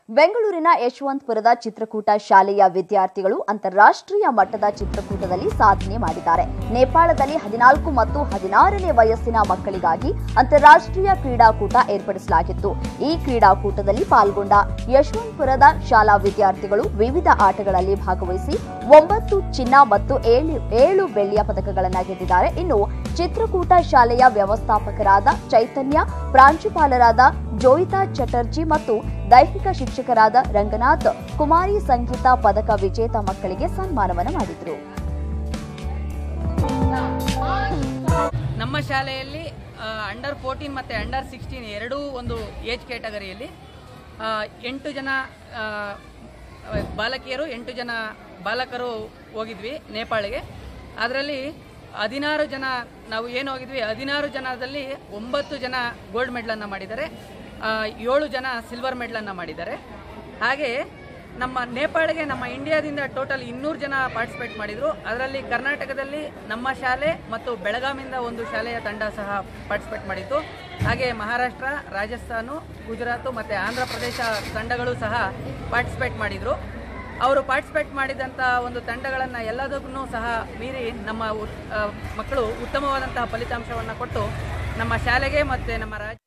ಬೆಂಗಳೂರಿನ ಯಶವಂತಪುರದ ಚಿತ್ರಕೂಟ ಶಾಲೆಯ ವಿದ್ಯಾರ್ಥಿಗಳು ಅಂತಾರಾಷ್ಟ್ರೀಯ ಮಟ್ಟದ ಚಿತ್ರಕೂಟದಲ್ಲಿ ಸಾಧನೆ ಮಾಡಿದ್ದಾರೆ ನೇಪಾಳದಲ್ಲಿ ಹದಿನಾಲ್ಕು ಮತ್ತು ಹದಿನಾರನೇ ವಯಸ್ಸಿನ ಮಕ್ಕಳಿಗಾಗಿ ಅಂತಾರಾಷ್ಟ್ರೀಯ ಕ್ರೀಡಾಕೂಟ ಏರ್ಪಡಿಸಲಾಗಿತ್ತು ಈ ಕ್ರೀಡಾಕೂಟದಲ್ಲಿ ಪಾಲ್ಗೊಂಡ ಯಶವಂತಪುರದ ಶಾಲಾ ವಿದ್ಯಾರ್ಥಿಗಳು ವಿವಿಧ ಆಟಗಳಲ್ಲಿ ಭಾಗವಹಿಸಿ ಒಂಬತ್ತು ಚಿನ್ನ ಮತ್ತು ಏಳು ಏಳು ಬೆಳ್ಳಿಯ ಪದಕಗಳನ್ನು ಗೆದ್ದಿದ್ದಾರೆ ಇನ್ನು ಚಿತ್ರಕೂಟ ಶಾಲೆಯ ವ್ಯವಸ್ಥಾಪಕರಾದ ಚೈತನ್ಯ ಪ್ರಾಂಶುಪಾಲರಾದ ಜೋಯಿತಾ ಚಟರ್ಜಿ ಮತ್ತು ದೈಹಿಕ ಶಿಕ್ಷಕರಾದ ರಂಗನಾಥ್ ಕುಮಾರಿ ಸಂಗೀತ ಪದಕ ವಿಜೇತ ಮಕ್ಕಳಿಗೆ ಸನ್ಮಾನವನ್ನು ಮಾಡಿದರು ನಮ್ಮ ಶಾಲೆಯಲ್ಲಿ ಅಂಡರ್ ಫೋರ್ಟೀನ್ ಮತ್ತು ಅಂಡರ್ ಸಿಕ್ಸ್ಟೀನ್ ಎರಡೂ ಒಂದು ಏಜ್ ಕ್ಯಾಟಗರಿಯಲ್ಲಿ ಆ, ಎಂಟು ಜನ ಆ, ಬಾಲಕಿಯರು ಎಂಟು ಜನ ಬಾಲಕರು ಹೋಗಿದ್ವಿ ನೇಪಾಳಿಗೆ ಅದರಲ್ಲಿ ಹದಿನಾರು ಜನ ನಾವು ಏನು ಹೋಗಿದ್ವಿ ಹದಿನಾರು ಜನದಲ್ಲಿ ಒಂಬತ್ತು ಜನ ಗೋಲ್ಡ್ ಮೆಡಲನ್ನು ಮಾಡಿದ್ದಾರೆ ಆ, ಏಳು ಜನ ಸಿಲ್ವರ್ ಮೆಡಲನ್ನು ಮಾಡಿದ್ದಾರೆ ಹಾಗೆ ನಮ್ಮ ನೇಪಾಳಿಗೆ ನಮ್ಮ ಇಂಡಿಯಾದಿಂದ ಟೋಟಲ್ ಇನ್ನೂರು ಜನ ಪಾರ್ಟಿಸಿಪೇಟ್ ಮಾಡಿದರು ಅದರಲ್ಲಿ ಕರ್ನಾಟಕದಲ್ಲಿ ನಮ್ಮ ಶಾಲೆ ಮತ್ತು ಬೆಳಗಾವಿಯಿಂದ ಒಂದು ಶಾಲೆಯ ತಂಡ ಸಹ ಪಾರ್ಟಿಸಿಪೇಟ್ ಮಾಡಿತ್ತು ಹಾಗೆ ಮಹಾರಾಷ್ಟ್ರ ರಾಜಸ್ಥಾನ ಗುಜರಾತು ಮತ್ತು ಆಂಧ್ರ ಪ್ರದೇಶ ತಂಡಗಳು ಸಹ ಪಾರ್ಟಿಸಿಪೇಟ್ ಮಾಡಿದರು ಅವರು ಪಾರ್ಟಿಸಿಪೇಟ್ ಮಾಡಿದಂಥ ಒಂದು ತಂಡಗಳನ್ನು ಎಲ್ಲದಕ್ಕೂ ಸಹ ಮೀರಿ ನಮ್ಮ ಉತ್- ಆ, ಮಕ್ಕಳು ಉತ್ತಮವಾದಂತಹ ಫಲಿತಾಂಶವನ್ನು ಕೊಟ್ಟು ನಮ್ಮ ಶಾಲೆಗೆ ಮತ್ತು ನಮ್ಮ ರಾಜ್ಯ